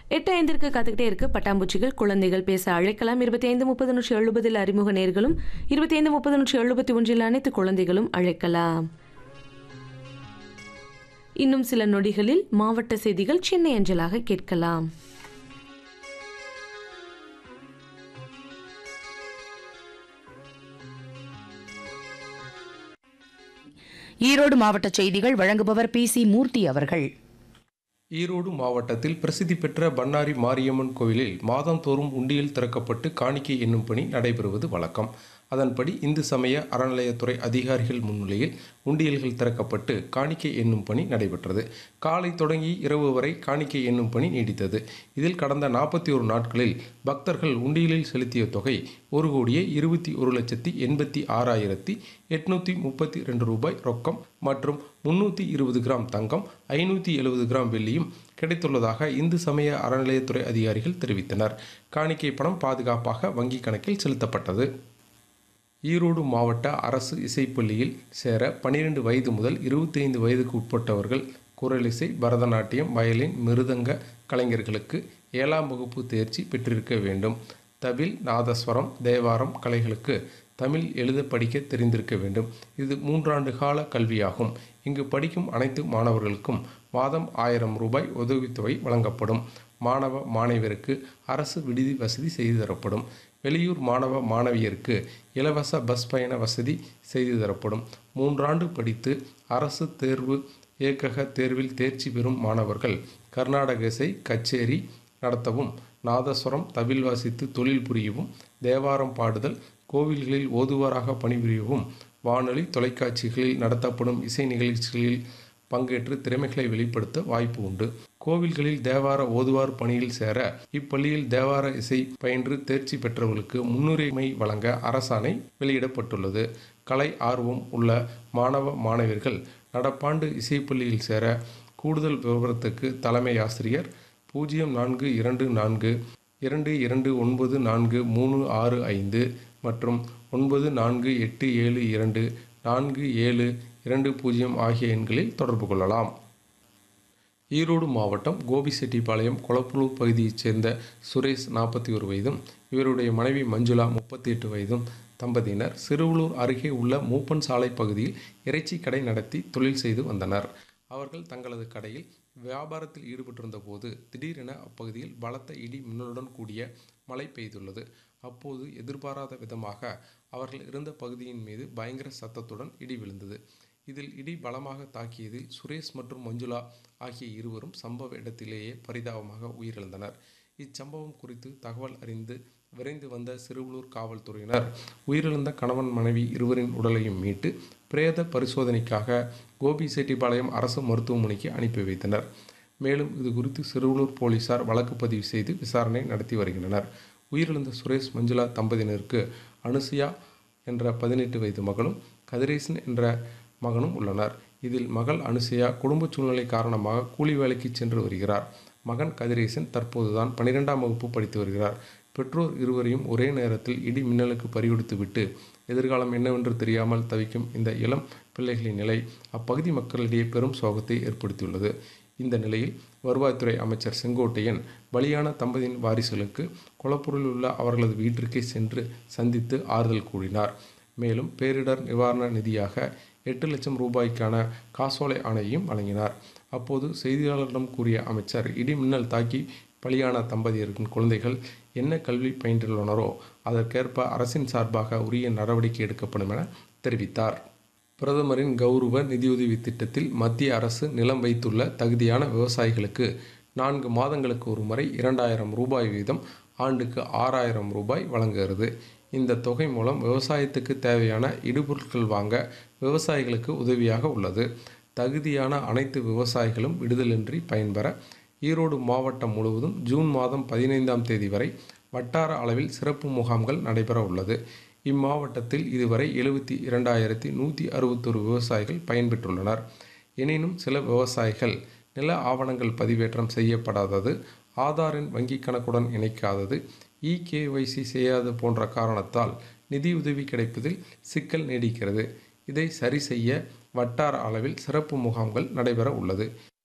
எட்டு ஐந்திற்கு காத்துக்கிட்டே இருக்கு பட்டாம்பூச்சிகள் குழந்தைகள் பேச அழைக்கலாம் இருபத்தி ஐந்து முப்பது நூற்றி எழுபதில் அறிமுக நேர்களும் இருபத்தி ஐந்து முப்பது நூற்றி எழுபத்தி ஒன்றில் அனைத்து குழந்தைகளும் அழைக்கலாம் இன்னும் சில நொடிகளில் மாவட்ட செய்திகள் சென்னை அஞ்சலாக கேட்கலாம் ஈரோடு மாவட்ட செய்திகள் வழங்குபவர் பி சி மூர்த்தி அவர்கள் ஈரோடு மாவட்டத்தில் பிரசித்தி பெற்ற பண்ணாரி மாரியம்மன் கோவிலில் மாதந்தோறும் உண்டியல் திறக்கப்பட்டு காணிக்கை என்னும் பணி நடைபெறுவது வழக்கம் அதன்படி இந்து சமய அறநிலையத்துறை அதிகாரிகள் முன்னிலையில் உண்டியல்கள் திறக்கப்பட்டு காணிக்கை என்னும் பணி நடைபெற்றது காலை தொடங்கி இரவு வரை காணிக்கை என்னும் பணி நீடித்தது இதில் கடந்த நாற்பத்தி ஒரு நாட்களில் பக்தர்கள் உண்டியலில் செலுத்திய தொகை ஒரு கோடியே இருபத்தி ஒரு லட்சத்தி எண்பத்தி ஆறாயிரத்தி எட்நூற்றி முப்பத்தி ரெண்டு ரூபாய் ரொக்கம் மற்றும் முன்னூற்றி இருபது கிராம் தங்கம் ஐநூற்றி எழுபது கிராம் வெள்ளியும் கிடைத்துள்ளதாக இந்து சமய அறநிலையத்துறை அதிகாரிகள் தெரிவித்தனர் காணிக்கை பணம் பாதுகாப்பாக வங்கி கணக்கில் செலுத்தப்பட்டது ஈரோடு மாவட்ட அரசு இசைப்பள்ளியில் சேர பன்னிரெண்டு வயது முதல் இருபத்தைந்து வயதுக்கு உட்பட்டவர்கள் குரலிசை பரதநாட்டியம் வயலின் மிருதங்க கலைஞர்களுக்கு ஏழாம் வகுப்பு தேர்ச்சி பெற்றிருக்க வேண்டும் தவில் நாதஸ்வரம் தேவாரம் கலைகளுக்கு தமிழ் எழுத படிக்க தெரிந்திருக்க வேண்டும் இது மூன்றாண்டு கால கல்வியாகும் இங்கு படிக்கும் அனைத்து மாணவர்களுக்கும் மாதம் ஆயிரம் ரூபாய் உதவித்தொகை வழங்கப்படும் மாணவ மாணவியருக்கு அரசு விடுதி வசதி செய்து தரப்படும் வெளியூர் மாணவ மாணவியருக்கு இலவச பஸ் பயண வசதி செய்து தரப்படும் மூன்றாண்டு படித்து அரசு தேர்வு இயக்கக தேர்வில் தேர்ச்சி பெறும் மாணவர்கள் கர்நாடக இசை கச்சேரி நடத்தவும் நாதஸ்வரம் தவில் வாசித்து தொழில் புரியவும் தேவாரம் பாடுதல் கோவில்களில் ஓதுவாராக பணிபுரியவும் வானொலி தொலைக்காட்சிகளில் நடத்தப்படும் இசை நிகழ்ச்சிகளில் பங்கேற்று திறமைகளை வெளிப்படுத்த வாய்ப்பு உண்டு கோவில்களில் தேவார ஓதுவார் பணியில் சேர இப்பள்ளியில் தேவார இசை பயின்று தேர்ச்சி பெற்றவர்களுக்கு முன்னுரிமை வழங்க அரசாணை வெளியிடப்பட்டுள்ளது கலை ஆர்வம் உள்ள மாணவ மாணவியர்கள் நடப்பாண்டு இசைப்பள்ளியில் சேர கூடுதல் விவரத்துக்கு தலைமை ஆசிரியர் பூஜ்ஜியம் நான்கு இரண்டு நான்கு இரண்டு இரண்டு ஒன்பது நான்கு மூணு ஆறு ஐந்து மற்றும் ஒன்பது நான்கு எட்டு ஏழு இரண்டு நான்கு ஏழு இரண்டு பூஜ்ஜியம் ஆகிய எண்களில் தொடர்பு கொள்ளலாம் ஈரோடு மாவட்டம் கோபிசெட்டிப்பாளையம் கொளப்புலூர் பகுதியைச் சேர்ந்த சுரேஷ் நாற்பத்தி ஒரு வயதும் இவருடைய மனைவி மஞ்சுளா முப்பத்தி எட்டு வயதும் தம்பதியினர் சிறுவலூர் அருகே உள்ள மூப்பன் சாலை பகுதியில் இறைச்சி கடை நடத்தி தொழில் செய்து வந்தனர் அவர்கள் தங்களது கடையில் வியாபாரத்தில் ஈடுபட்டிருந்த போது திடீரென அப்பகுதியில் பலத்த இடி மின்னலுடன் கூடிய மழை பெய்துள்ளது அப்போது எதிர்பாராத விதமாக அவர்கள் இருந்த பகுதியின் மீது பயங்கர சத்தத்துடன் இடி விழுந்தது இதில் இடி பலமாக தாக்கியதில் சுரேஷ் மற்றும் மஞ்சுளா ஆகிய இருவரும் சம்பவ இடத்திலேயே பரிதாபமாக உயிரிழந்தனர் இச்சம்பவம் குறித்து தகவல் அறிந்து விரைந்து வந்த சிறுவலூர் காவல்துறையினர் உயிரிழந்த கணவன் மனைவி இருவரின் உடலையும் மீட்டு பிரேத பரிசோதனைக்காக கோபிசெட்டிப்பாளையம் அரசு மருத்துவமனைக்கு அனுப்பி வைத்தனர் மேலும் இது குறித்து சிறுவலூர் போலீசார் வழக்கு பதிவு செய்து விசாரணை நடத்தி வருகின்றனர் உயிரிழந்த சுரேஷ் மஞ்சுளா தம்பதியினருக்கு அனுசுயா என்ற பதினெட்டு வயது மகளும் கதிரேசன் என்ற மகனும் உள்ளனர் இதில் மகள் அனுசயா குடும்ப சூழ்நிலை காரணமாக கூலி வேலைக்கு சென்று வருகிறார் மகன் கதிரேசன் தற்போதுதான் பன்னிரெண்டாம் வகுப்பு படித்து வருகிறார் பெற்றோர் இருவரையும் ஒரே நேரத்தில் இடி மின்னலுக்கு பறிகொடுத்துவிட்டு எதிர்காலம் என்னவென்று தெரியாமல் தவிக்கும் இந்த இளம் பிள்ளைகளின் நிலை அப்பகுதி மக்களிடையே பெரும் சோகத்தை ஏற்படுத்தியுள்ளது இந்த நிலையில் வருவாய்த்துறை அமைச்சர் செங்கோட்டையன் பலியான தம்பதியின் வாரிசுகளுக்கு கொலப்பூரில் உள்ள அவர்களது வீட்டிற்கே சென்று சந்தித்து ஆறுதல் கூறினார் மேலும் பேரிடர் நிவாரண நிதியாக எட்டு லட்சம் ரூபாய்க்கான காசோலை ஆணையையும் வழங்கினார் அப்போது செய்தியாளர்களிடம் கூறிய அமைச்சர் இடி மின்னல் தாக்கி பலியான தம்பதியரின் குழந்தைகள் என்ன கல்வி பயின்றுள்ளனரோ அதற்கேற்ப அரசின் சார்பாக உரிய நடவடிக்கை எடுக்கப்படும் என தெரிவித்தார் பிரதமரின் கௌரவ நிதியுதவி திட்டத்தில் மத்திய அரசு நிலம் வைத்துள்ள தகுதியான விவசாயிகளுக்கு நான்கு மாதங்களுக்கு ஒரு முறை இரண்டாயிரம் ரூபாய் வீதம் ஆண்டுக்கு ஆறாயிரம் ரூபாய் வழங்குகிறது இந்த தொகை மூலம் விவசாயத்துக்கு தேவையான இடுபொருட்கள் வாங்க விவசாயிகளுக்கு உதவியாக உள்ளது தகுதியான அனைத்து விவசாயிகளும் விடுதலின்றி பயன்பெற ஈரோடு மாவட்டம் முழுவதும் ஜூன் மாதம் பதினைந்தாம் தேதி வரை வட்டார அளவில் சிறப்பு முகாம்கள் நடைபெற உள்ளது இம்மாவட்டத்தில் இதுவரை எழுபத்தி இரண்டாயிரத்தி நூற்றி அறுபத்தொரு விவசாயிகள் பயன்பெற்றுள்ளனர் எனினும் சில விவசாயிகள் நில ஆவணங்கள் பதிவேற்றம் செய்யப்படாதது ஆதாரின் வங்கிக் கணக்குடன் இணைக்காதது இகேஒய்சி செய்யாத போன்ற காரணத்தால் நிதியுதவி கிடைப்பதில் சிக்கல் நீடிக்கிறது இதை சரி செய்ய வட்டார அளவில் சிறப்பு முகாம்கள் நடைபெற உள்ளது